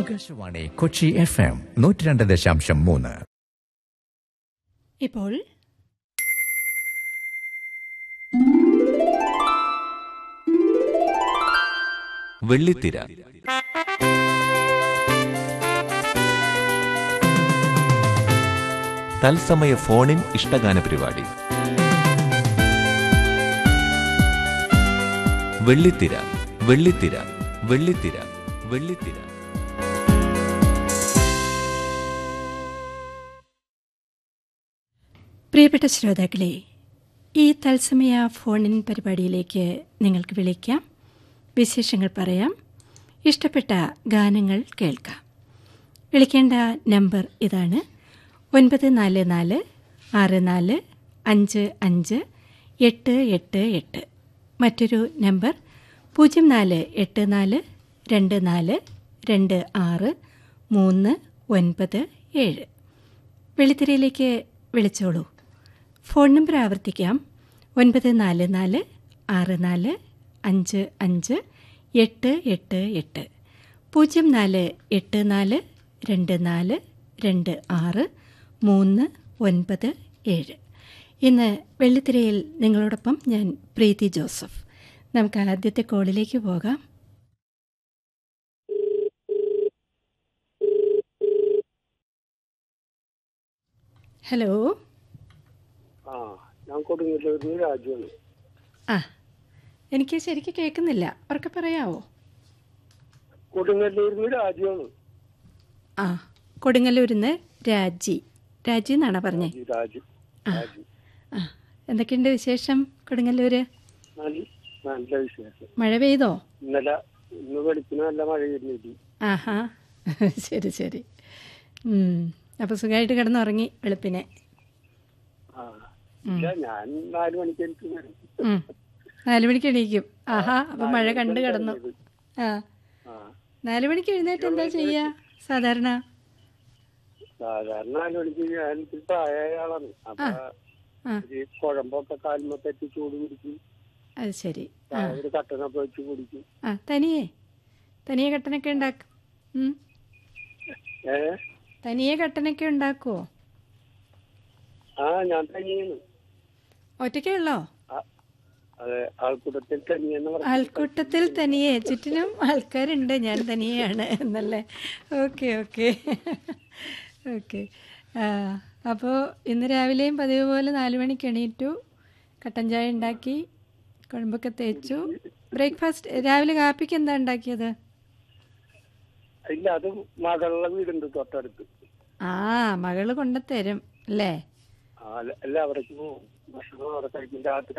Akashvani Kochi F M നൂറ്റി രണ്ട് ദശാംശം മൂന്ന് ഇപ്പോൾ വെള്ളിത്തിര തത്സമയ ഫോണിൻ ഇഷ്ടഗാന പരിപാടി വെള്ളിത്തിര വെള്ളിത്തിര വെള്ളിത്തിര വെള്ളിത്തിര പ്രിയപ്പെട്ട ശ്രോതാക്കളെ ഈ തത്സമയ ഫോണിൻ പരിപാടിയിലേക്ക് നിങ്ങൾക്ക് വിളിക്കാം വിശേഷങ്ങൾ പറയാം ഇഷ്ടപ്പെട്ട ഗാനങ്ങൾ കേൾക്കാം വിളിക്കേണ്ട നമ്പർ ഇതാണ് ഒൻപത് നാല് നാല് ആറ് നാല് അഞ്ച് അഞ്ച് എട്ട് എട്ട് എട്ട് മറ്റൊരു നമ്പർ പൂജ്യം നാല് എട്ട് നാല് രണ്ട് നാല് രണ്ട് ആറ് മൂന്ന് ഒൻപത് ഏഴ് വെളിത്തിരയിലേക്ക് വിളിച്ചോളൂ ഫോൺ നമ്പർ ആവർത്തിക്കാം ഒൻപത് നാല് നാല് ആറ് നാല് അഞ്ച് അഞ്ച് എട്ട് എട്ട് എട്ട് പൂജ്യം നാല് എട്ട് നാല് രണ്ട് നാല് രണ്ട് ആറ് മൂന്ന് ഒൻപത് ഏഴ് ഇന്ന് വെള്ളിത്തിരയിൽ നിങ്ങളോടൊപ്പം ഞാൻ പ്രീതി ജോസഫ് നമുക്ക് ആദ്യത്തെ കോളിലേക്ക് പോകാം ഹലോ ആ ഞാൻ കൊടുങ്ങല്ലൂരിൽ രാജുവാണ് ആ എനിക്ക് ശരിക്കും കേൾക്കുന്നില്ല ഉറക്കെ പറയാവോ കൊടുങ്ങല്ലൂരിൽ രാജുവാണ് ആ കൊടുങ്ങല്ലൂരിൽ നിന്ന് രാജി രാജി എന്നാണോ പറഞ്ഞേ ഈ രാജു രാജു ആ എന്തൊക്കെയുണ്ട് വിശേഷം കൊടുങ്ങല്ലൂര് നല്ല നല്ല വിശേഷം മഴ പെയ്തോ ഇന്നലെ ഇന്ന് വെളുപ്പിന് നല്ല മഴ വരുന്നില്ല ആഹാ ശരി ശരി ഉം. അപ്പോൾ സുഖമായിട്ട് കിടന്നുറങ്ങി വെളുപ്പിനെ ആ ഇല്ല ഞാൻ നാല് മണിക്ക് എനിക്ക് വരും ഉം. നാല് മണിക്ക് എണീക്കും ആഹാ അപ്പം മഴ കണ്ട് കിടന്നു ആ ആ നാല് മണിക്ക് എഴുന്നേറ്റ് എന്താ ചെയ്യുക സാധാരണ സാധാരണ നാല് മണിക്ക് ഞാൻ ഇത്തിരി പ്രായമായ ആളാണ് അപ്പൊ ആ ഈ കുഴമ്പൊക്കെ കാലുമ്പോ തെറ്റി ചൂട് പിടിക്കും അത് ശരി ആ ഒരു കട്ടനൊക്കെ വെച്ച് കുടിക്കും ആ തനിയെ തനിയെ കട്ടനൊക്കെ ഉണ്ടാക്കും ഉം. ഏ തനിയെ കട്ടനൊക്കെ ഉണ്ടാക്കുമോ ആ ഞാൻ തനിയാണ് ഒറ്റയ്ക്കേ ഉള്ളോ ആ, അതെ ആൾക്കൂട്ടത്തിൽ തനിയെന്ന് പറഞ്ഞു ആൾക്കൂട്ടത്തിൽ തനിയെ ചുറ്റിനും ആൾക്കാരുണ്ട് ഞാൻ തനിയെയാണ് എന്നല്ലേ ഓക്കെ ഓക്കെ ഓക്കെ അപ്പോൾ ഇന്ന് രാവിലെയും പതിവ് പോലെ നാല് മണിക്ക് എണീറ്റു കട്ടൻ ചായ ഉണ്ടാക്കി കുഴമ്പൊക്കെ തേച്ചു ബ്രേക്ക്ഫാസ്റ്റ് രാവിലെ കാപ്പിക്ക് എന്താ ഉണ്ടാക്കിയത് ഇല്ല അത് മകളുടെ വീടുണ്ട് തൊട്ടടുത്ത് ആ മകള് കൊണ്ടുത്തരും അല്ലേ ആ, അല്ല- എല്ലാവർക്കും ഭക്ഷണം അവിടെ കഴിക്കും രാത്രി